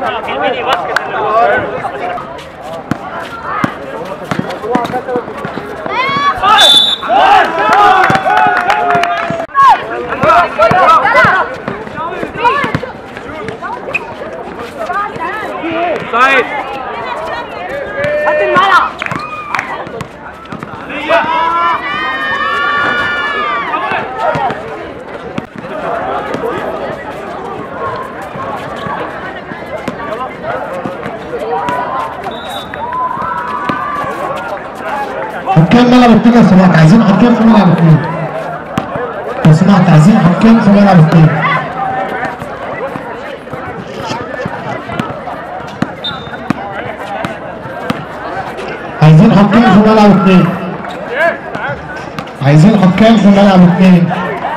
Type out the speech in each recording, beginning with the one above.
طيب هات الملعب حكام ملعب اثنين لو سمحت عايزين حكام في ملعب اثنين لو سمحت عايزين حكام في ملعب اثنين عايزين حكام في ملعب اثنين عايزين حكام في ملعب اثنين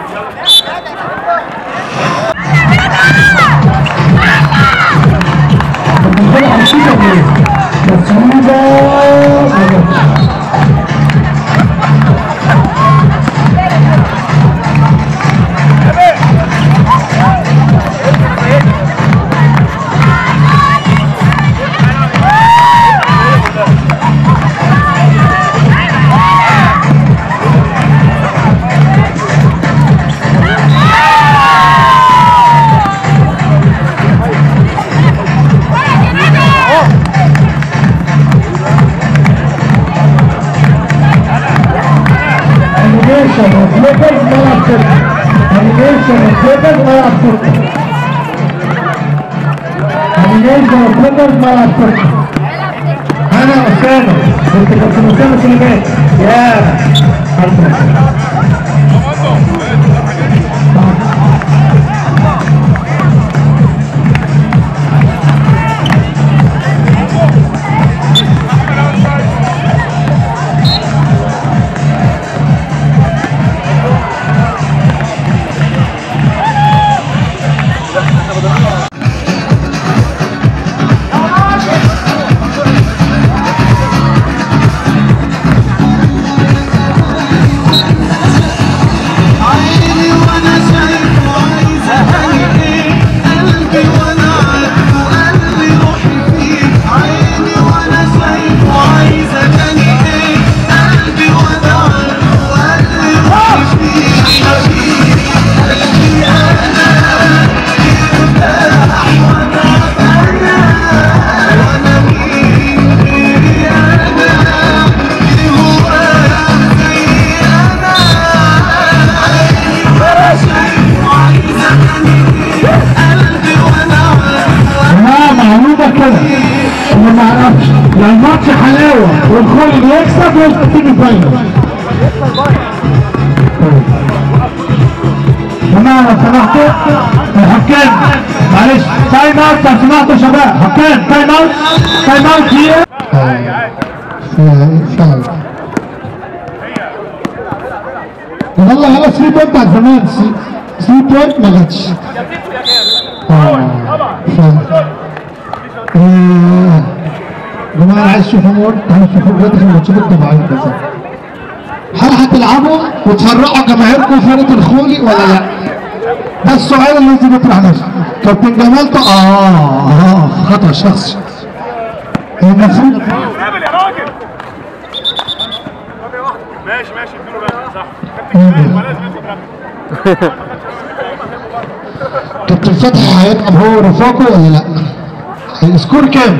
بتلعب كده ليه؟ تصويبة animation of flippers ملعب ستة animation of flippers ملعب ستة animation of flippers ملعب ستة أنا أسامة كنت كنت من أسامة سليمان يا حسن عيني وانا شايف وعايز اهني ايه قلبي وانا عارف وقلبي روحي فيه عيني وانا شايف وعايز اهني ايه قلبي وانا عارف وقلبي روحي فيه حبيبي قلبي انا ارتاح وانا انا وانا مين غيري انا اللي هو زي انا لا معلومة كده اللي ما اعرفش لو الماتش حلاوة والخول بيكسب يبقى تيجي فاينل جماعة لو سمحتوا الحكام معلش تايم اوت لو سمحتوا يا شباب حكام تايم اوت تايم اوت هي فاول والله على 3 بوينت بتاعت زمان 3 بوينت ما جاتش اه فاول آه. جماعة عايز اشوف امور عايز اشوف امور الماتشات الطبيعية بس هل هتلعبوا وتفرقوا جماهيركم فرقة الخولي ولا لا؟ ده السؤال اللي لازم يطرح نفسه كابتن جمال ده اه اه خطأ شخصي المفروض قابل يا راجل ماشي ماشي اديله بقى صح مين كابتن ده؟ ما لازم ياخد رقم كابتن فتحي هيبقى هو رفاقه ولا لا؟ السكور كام؟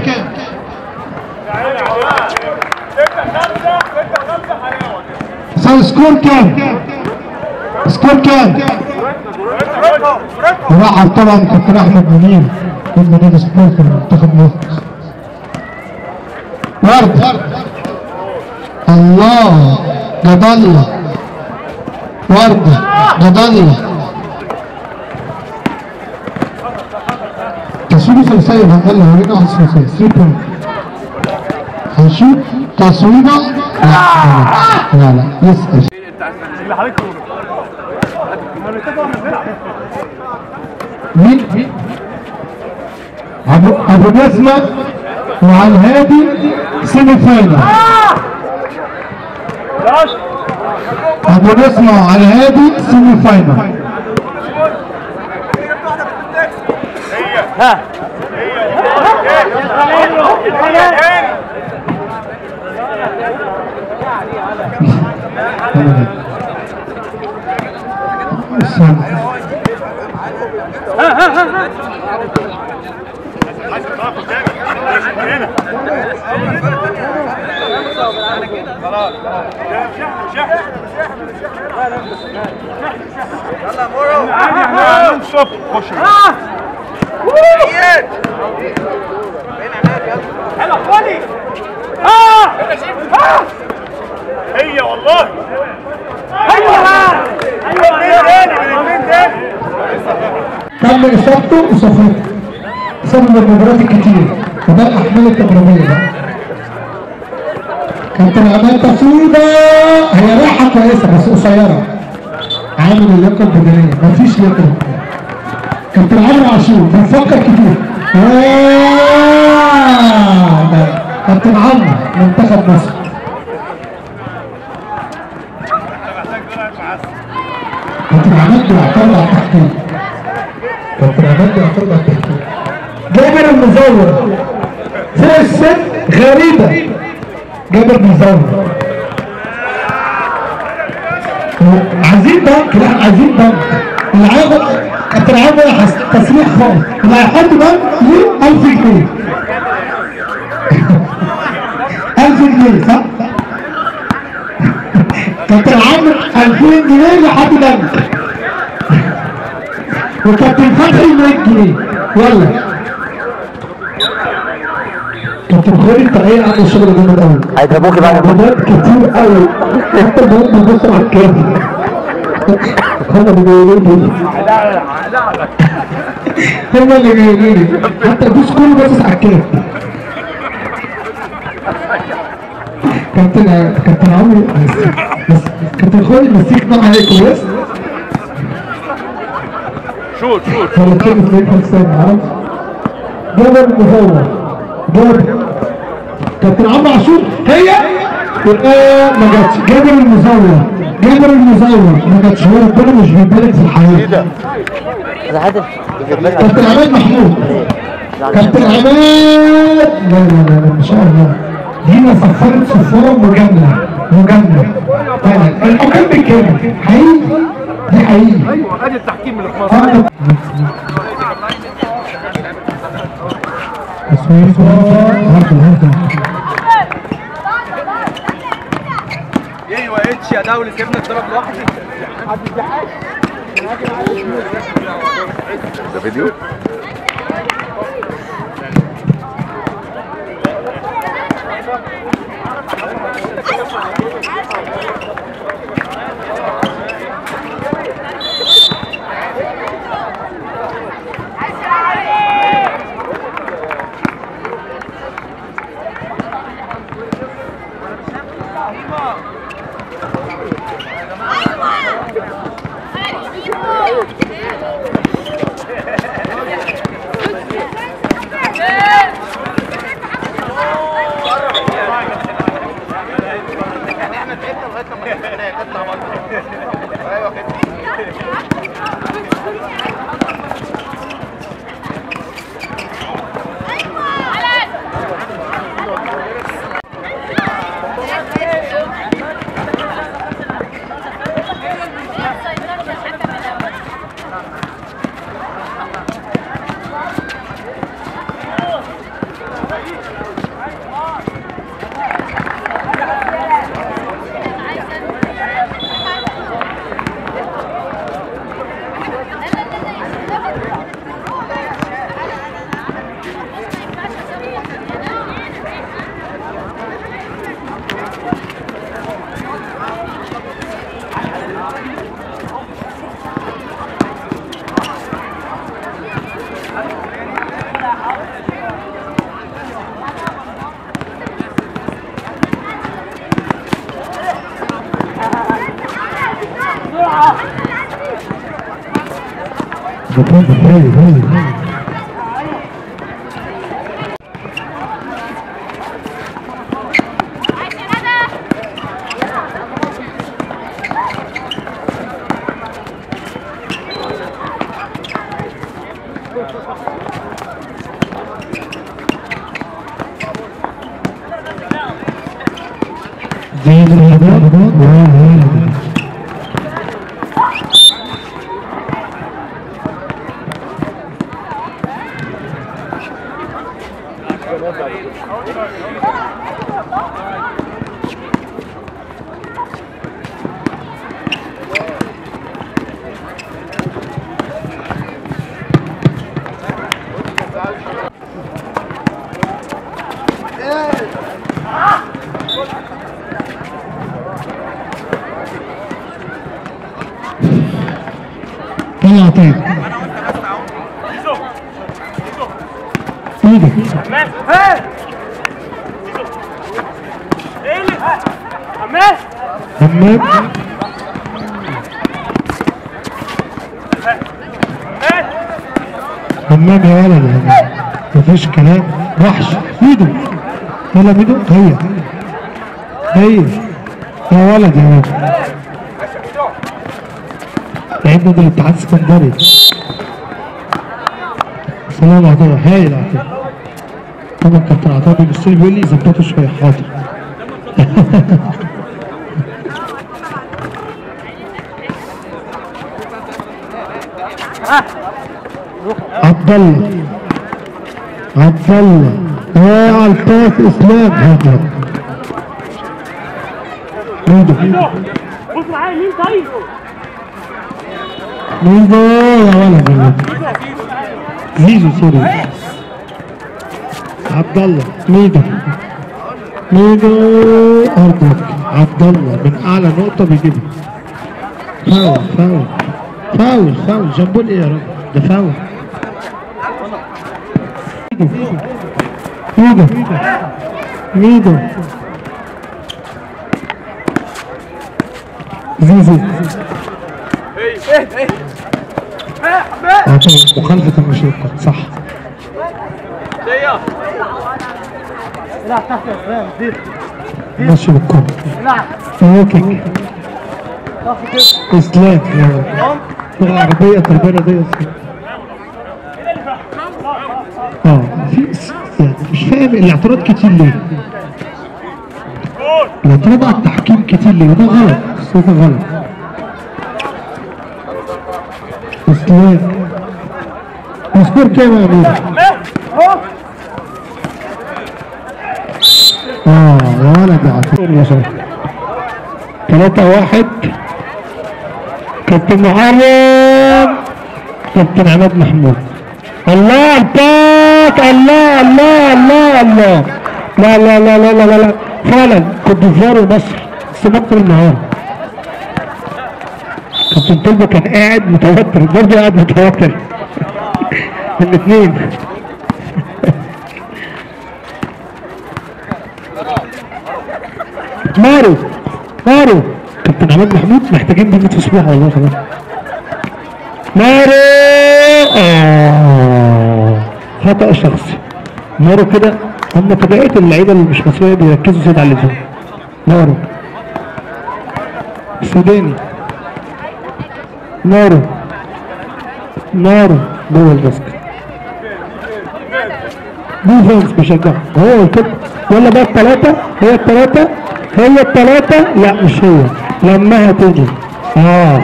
ستة خمسة ستة خمسة حلاوة كده صار سكور كام؟ سكور كام؟ ورحب طبعا كابتن احمد منير من نادي سبورت منتخب مصر ورد الله جد الله ورد جد الله تصوير ثلاثية هنقل هورينا على الثلاثية 3 بوينت هنشوف تصويبة لا لا لا يسأل اللي حضرتك مين ابو ابو نسمة وعلى الهادي سيمي فاينل ابو نسمة وعلى الهادي سيمي فاينل ها هي أبدا السلام. عايز تقف قدامك هنا خلاص شح شح يلا مورو عادي شوف خش حلو خولي اه هي والله ايوه ايوه تاني من تاني تم اصابته اصابته اصابه من المباريات الكتير وده الاحمال التدريبيه بقى كابتن عماد تصويبه هي رايحه كويسه بس قصيره عامل اللياقه البدنيه مفيش لياقه بدنية. كابتن عمرو عاشور بيفكر كتير آه، ده كابتن عمرو منتخب مصر كابتن عماد بيعترض على التحكيم كابتن عماد بيعترض على التحكيم جابر المزور فوق السن غريبة جابر المزور عايزين بنك لا عايزين بنك اللي هياخد كابتن عمرو هيحس- تصريح خالص اللي هيحط بنك ليه 1000 جنيه 1000 جنيه صح؟ كابتن عمرو 2000 جنيه لحد بنك وكابتن فتحي 100 جنيه يلا كابتن خالد انت ايه عامل شغل جامد قوي هيضربوكي بعد ما عمليات كتير قوي انت بقى بتبص على الكام هم اللي بيقولوا لي هم اللي بيقولوا لي حتى البوس كله باصص على الكام كابتن كابتن عمرو بس بس كابتن خالد مسيك بقى عليك كويس شوت شوت ولا كلمة ليك حسين معرفش جابر المزور جابر كابتن عمرو عاشور هي آه ما جاتش جابر المزور جابر المزور ما جاتش هو ربنا مش بيبارك في الحياة انا هدف كابتن عماد محمود كابتن عماد لا لا لا لا ما شاء الله دينا صفرت صفارة مجاملة مجاملة فعلا الحكام بالكامل حقيقي دي حقيقي ايوه ادي التحكيم اللي في مصر آه. تصوير هرد هرد ايوه اتش يا دولي سيبنا الضرب لوحدي ده فيديو بطل هاي هاي زين البيضاء وولد طلع طيب ايدك عمال همام همام يا ولد يا همام مفيش كلام وحش ميدو يلا ميدو هيا هيا يا ولد يا ولد لعيب نادي الاتحاد السكندري سلام عطيه هايل عطيه طبعا كابتن عطيه بيبص لي بيقول لي ظبطه شويه حاضر عبد الله عبد الله يا الطاف اسلام هاجر ميدو بص معايا مين طيب ميدو يا ولد يا ولد زيزو سوري عبد الله ميدو ميدو ارضك عبد الله من اعلى نقطه بيجيبها فاول فاول فاول فاول جنبول ايه يا رب ده فاول ميدو ميدو زيزو اه طبعا مخالفة المشركة صح لا تحت يا زيد ماشي بالكم لا اوكي اسلام يا ولد. لغة عربية تربية رياضية اه في س- يعني مش فاهم الاعتراض كتير ليه الاعتراض على التحكيم كتير ليه ده غلط ده غلط اسلام السكور كام يا امير؟ اه يا ولد يا عطيه يا شباب 3 واحد كابتن محرم كابتن عماد محمود الله الباك الله الله الله الله لا لا لا لا لا لا, لا. فعلا كوت ديفوار ومصر استمتع النهار كابتن طلبه كان قاعد متوتر برضه قاعد متوتر الاثنين مارو مارو كابتن عماد محمود محتاجين بنت اسبوع والله خلاص مارو آه. خطأ شخصي مارو كده هم طبيعة اللعيبة اللي مش مصرية بيركزوا زيادة على اللزوم مارو سوداني مارو مارو جوه الباسكت ديفنس بيشجع هو كده ولا بقى الثلاثة هي الثلاثة هي الثلاثة لا مش هي لما هتيجي اه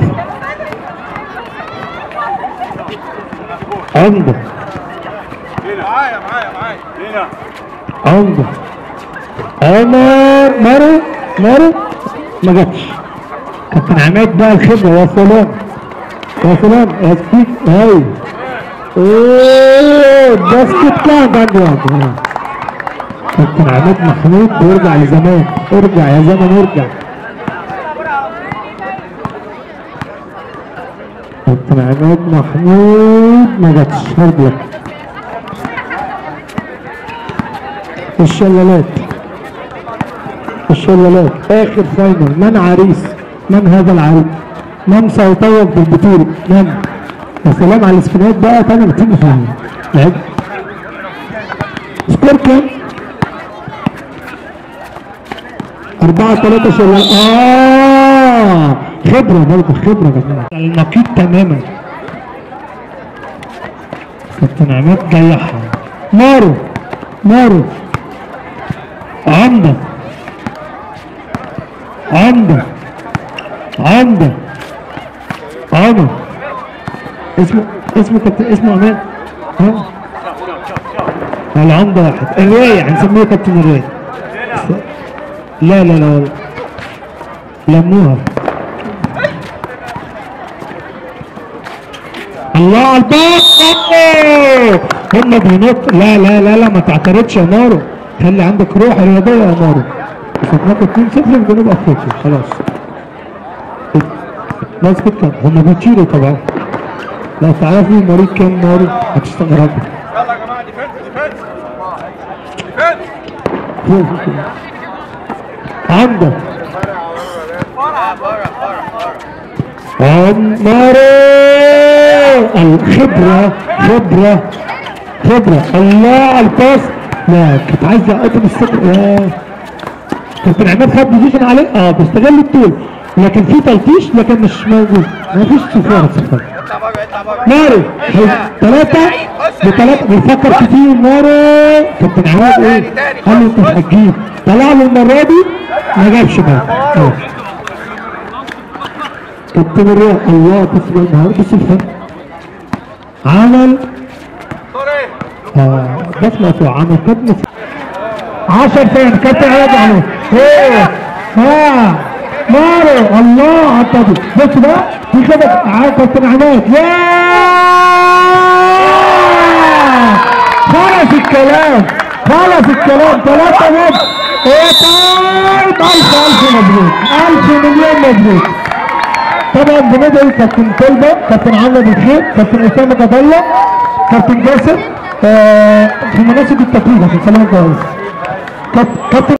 عنده معايا معايا معايا هنا عنده عمر مارو مارو ما جاتش كابتن عماد بقى الخبرة يا سلام يا سلام يا سبيك هاي اوه باسكت كان عنده واحد كابتن عماد محمود بيرجع لزمان ارجع يا زمن ارجع كابتن عماد محمود ما جاتش هارد لك الشلالات الشلالات اخر فاينل من عريس من هذا العريس من سيتوج بالبطولة من يا سلام على الاسفنات بقى تاني بتيجي فيها لعب سكور كام؟ أربعة ثلاثة شلال آه خبرة برضه خبرة يا جماعة النقيض تماما كابتن عماد ضيعها مارو مارو عمدة عمدة عمدة عمر اسمه اسمه كابتن اسمه امان ها العمدة واحد الرواية هنسميه كابتن الرواية لا لا لا لا لموها الله على الباص هم بينط لا لا لا لا ما تعترضش يا مارو خلي عندك روح رياضيه يا مارو كسبناكم 2 0 في جنوب افريقيا خلاص ناس كده هم بيطيروا طبعا لو تعرفوا مريض كام مارو هتستغربوا يلا يا جماعه ديفنس ديفنس ديفنس عندك عمارو الخبرة خبرة خبرة الله على الباص لا كنت عايز اقطم الصدر يا كابتن عماد خد بوزيشن عليه اه بيستغل الطول لكن في تلطيش لكن مش موجود ما فيش صفارة صفارة اطلع بره اطلع بره مارو ثلاثة بثلاثة بيفكر كتير مارو كابتن عماد ايه قال له انت مش هتجيب طلع له المرة دي ما جابش مارو كابتن الرياض الله بص بقى النهارده بص الفن عمل سوري آه بس ما فوق عمل كابتن 10 ثواني كابتن عماد عليه ايه ها مارو الله على الطبي بص بقى في كده على كابتن عماد يا خلص الكلام خلص الكلام ثلاثة ماتش ايه طيب ألف ألف مبروك ألف مليون مبروك طبعا بندعي كابتن طلبة كابتن عمرو بالخير كابتن اسامه جاب الله كابتن جاسر آه في مناسب التتويج عشان سلامة جواز كاب- كابتن